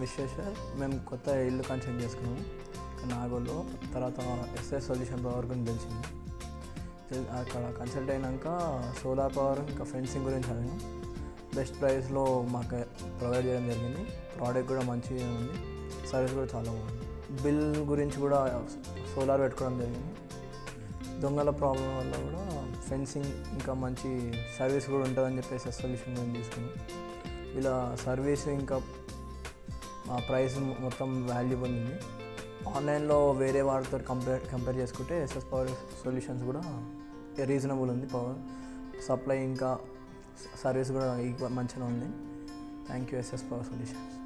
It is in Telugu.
విశ్వేశ్వర్ మేము కొత్త ఇల్లు కన్స్ట్రక్ట్ చేసుకున్నాము నాగోల్లో తర్వాత ఎస్ఎస్ సొల్యూషన్ పవర్ గురించి తెలిసింది తెల్- అక్కడ కన్సల్ట్ అయినాక సోలార్ పవర్ ఇంకా ఫెన్సింగ్ గురించి అడిగాను బెస్ట్ ప్రైస్లో మాకు ప్రొవైడ్ చేయడం జరిగింది ప్రోడక్ట్ కూడా మంచిగా ఉంది సర్వీస్ కూడా చాలా బాగుంది బిల్ గురించి కూడా సోలార్ పెట్టుకోవడం జరిగింది దొంగల ప్రాబ్లం వల్ల కూడా ఫెన్సింగ్ ఇంకా మంచి సర్వీస్ కూడా ఉంటుందని చెప్పేసి సొల్యూషన్ గురించి తీసుకున్నాం ఇలా సర్వీస్ ఇంకా ఆ ప్రైస్ మొత్తం వాల్యుబుల్ ఉంది ఆన్లైన్లో వేరే వాటితో కంపేర్ కంపేర్ చేసుకుంటే ఎస్ఎస్ పవర్ సొల్యూషన్స్ కూడా రీజనబుల్ ఉంది పవర్ సప్లై ఇంకా సర్వీస్ కూడా ఈక్వల్ మంచిగా ఉంది thank you SS power solutions